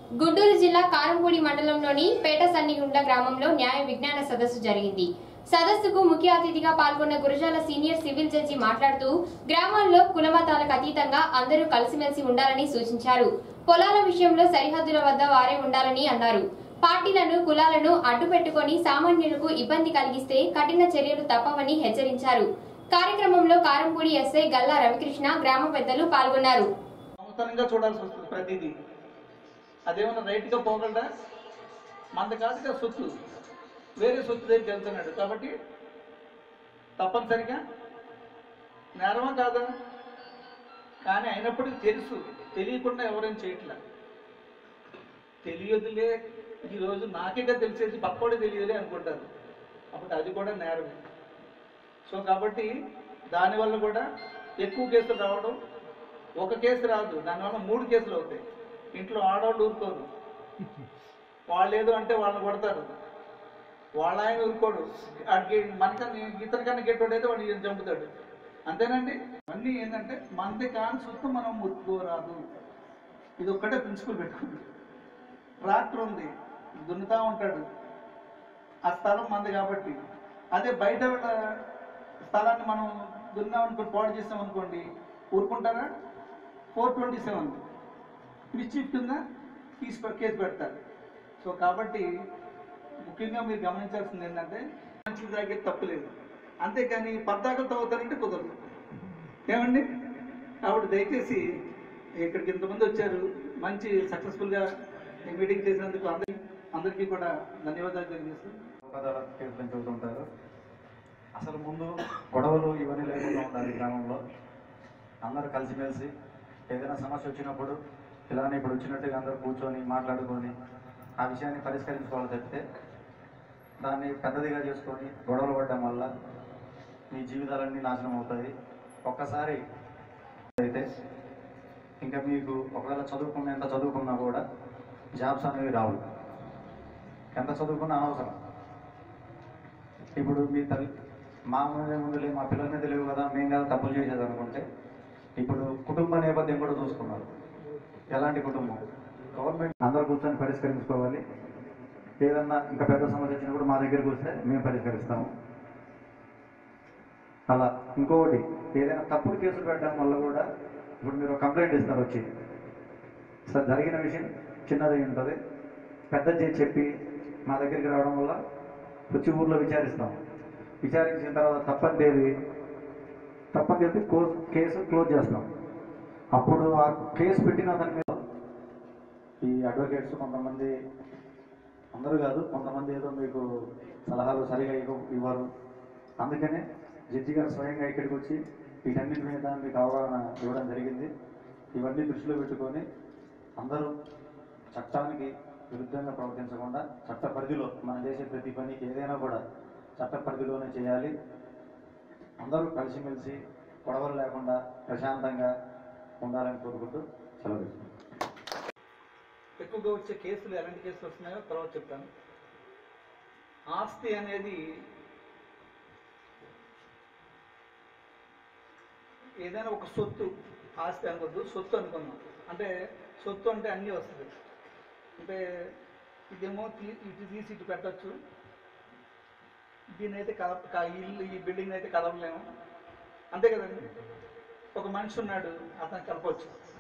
గుంటూరు జిల్లా కారంపూడి మండలంలోని పేట సన్నిగుండ గ్రామంలో న్యాయ విజ్ఞాన సదస్సు జరిగింది సదస్సుకు ముఖ్య అతిథిగా పాల్గొన్న గురజాల సీనియర్ సివిల్ జడ్జి మాట్లాడుతూ గ్రామాల్లో కులమతాలకు అతీతంగా అందరూ కలిసిమెలిసి ఉండాలని సూచించారు పొలాల విషయంలో సరిహద్దుల వద్ద వారే ఉండాలని అన్నారు పార్టీలను కులాలను అడ్డుపెట్టుకొని సామాన్యులకు ఇబ్బంది కలిగిస్తే కఠిన చర్యలు తప్పవని హెచ్చరించారు కార్యక్రమంలో కారంపూడి ఎస్ఐ గల్లా రవికృష్ణ గ్రామ పెద్దలు పాల్గొన్నారు సంవత్సరంగా చూడాల్సి వస్తుంది ప్రతిదీ అదేమన్నా రైట్గా పోగలడా మంద కాదుగా సొత్తు వేరే సొత్తు దగ్గరికి వెళ్తున్నాడు కాబట్టి తప్పనిసరిగా నేరమా కాదా కానీ అయినప్పటికీ తెలుసు తెలియకుండా ఎవరేం చేయట్లే తెలియదులే ఈరోజు నాకేగా తెలిసేది పక్కోడే తెలియదులే అనుకుంటారు అప్పుడు అది కూడా నేరమే సో కాబట్టి దానివల్ల కూడా ఎక్కువ కేసులు రావడం ఒక కేసు రాదు దానివల్ల మూడు కేసులు అవుతాయి ఇంట్లో ఆడవాళ్ళు ఊరుకోరు వాళ్ళు ఏదో అంటే వాళ్ళని కొడతారు వాళ్ళ ఆయన ఊరుకోడు అడిగి మనకన్నా ఇతనికన్నా గెట్టోడు అయితే వాడు ఈయన చంపుతాడు అంతేనండి అన్నీ ఏంటంటే మనది కాని సుత్తం మనం ముట్టుకోరాదు ఇది ఒక్కటే ప్రిన్సిపల్ పెట్టుకుంది ట్రాక్టర్ ఉంది దున్నుతా ఉంటాడు ఆ స్థలం మంది కాబట్టి అదే బయట వాళ్ళ స్థలాన్ని మనం దున్నాం అనుకోండి పాడు చేసాం అనుకోండి ఊరుకుంటారా ఫోర్ ట్వంటీ సెవెన్ మిస్చీఫ్ కింద తీసి పె- కేసు పెడతారు సో కాబట్టి ముఖ్యంగా మీరు గమనించాల్సింది ఏంటంటే మనుషులు తాగే తప్పులేదు అంతేకాని పద్దాకలు తాగుతారంటే కుదరదు ఏమండి కాబట్టి దయచేసి ఇక్కడికి ఇంతమంది వచ్చారు మంచి సక్సెస్ఫుల్గా ఈ మీటింగ్ చేసినందుకు అందరి అందరికీ కూడా ధన్యవాదాలు తెలియజేస్తాను అదాలత్ కేసులు చెబుతుంటారు అసలు ముందు గొడవలు ఇవన్నీ లేకుండా ఉండాలి గ్రామంలో అందరూ కలిసిమెలిసి ఏదైనా సమస్య వచ్చినప్పుడు ఇలానే ఇప్పుడు వచ్చినట్టుగా అందరూ కూర్చొని మాట్లాడుకొని ఆ విషయాన్ని పరిష్కరించుకోవాలి తప్పితే దాన్ని పెద్దదిగా చేసుకొని గొడవలు పడడం వల్ల మీ జీవితాలన్నీ నాశనం అవుతాయి ఒక్కసారి అయితే ఇంకా మీకు ఒకవేళ చదువుకున్న ఎంత చదువుకున్నా కూడా జాబ్స్ అనేవి రావు ఎంత చదువుకున్నా అనవసరం ఇప్పుడు మీ తల్లి మా ముందే ముందులే మా పిల్లల మీద లేవు కదా మేము కదా తప్పులు చేసేది అనుకుంటే ఇప్పుడు కుటుంబ నేపథ్యం కూడా చూసుకున్నారు ఎలాంటి కుటుంబం గవర్నమెంట్ అందరూ కూర్చొని పరిష్కరించుకోవాలి ఏదన్నా ఇంకా పెద్ద సమస్య వచ్చినప్పుడు మా దగ్గరికి వస్తే మేము పరిష్కరిస్తాము అలా ఇంకొకటి ఏదైనా తప్పుడు కేసులు పెట్టడం వల్ల కూడా ఇప్పుడు మీరు కంప్లైంట్ ఇస్తారు వచ్చి సార్ జరిగిన విషయం చిన్నది అయి ఉంటుంది పెద్ద చేసి చెప్పి మా దగ్గరికి రావడం వల్ల వచ్చి ఊర్లో విచారిస్తాం విచారించిన తర్వాత తప్పని తేది తప్పని తేది కోర్స్ కేసు క్లోజ్ చేస్తాం అప్పుడు ఆ కేసు పెట్టిన అతని మీద ఈ అడ్వకేట్స్ కొంతమంది అందరూ కాదు కొంతమంది ఏదో మీకు సలహాలు సరిగా ఇవ్వ- ఇవ్వరు అందుకనే జడ్జి గారు స్వయంగా ఇక్కడికి వచ్చి వీటన్నిటి మీద మీకు అవగాహన ఇవ్వడం జరిగింది ఇవన్నీ దృష్టిలో పెట్టుకొని అందరూ చట్టానికి విరుద్ధంగా ప్రవర్తించకుండా చట్ట పరిధిలో మనం చేసే ప్రతి పనికి ఏదైనా కూడా చట్ట పరిధిలోనే చేయాలి అందరూ కలిసిమెలిసి గొడవలు లేకుండా ప్రశాంతంగా ఉండాలని కోరుకుంటూ సెలవు తీసుకుంటాం ఎక్కువగా వచ్చే కేసులు ఎలాంటి కేసులు వస్తున్నాయో తర్వాత చెప్తాను ఆస్తి అనేది ఏదైనా ఒక సొత్తు ఆస్తి అనుకోద్దు సొత్తు అనుకుందాం అంటే సొత్తు అంటే అన్నీ వస్తుంది అంటే ఇదేమో తీ ఇటు తీసి ఇటు పెట్టచ్చు దీన్ని అయితే కదప క- ఈ ఇల్లు ఈ బిల్డింగ్ అయితే కదపలేము అంతే కదండి ఒక మనిషి ఉన్నాడు అతను కలపవచ్చు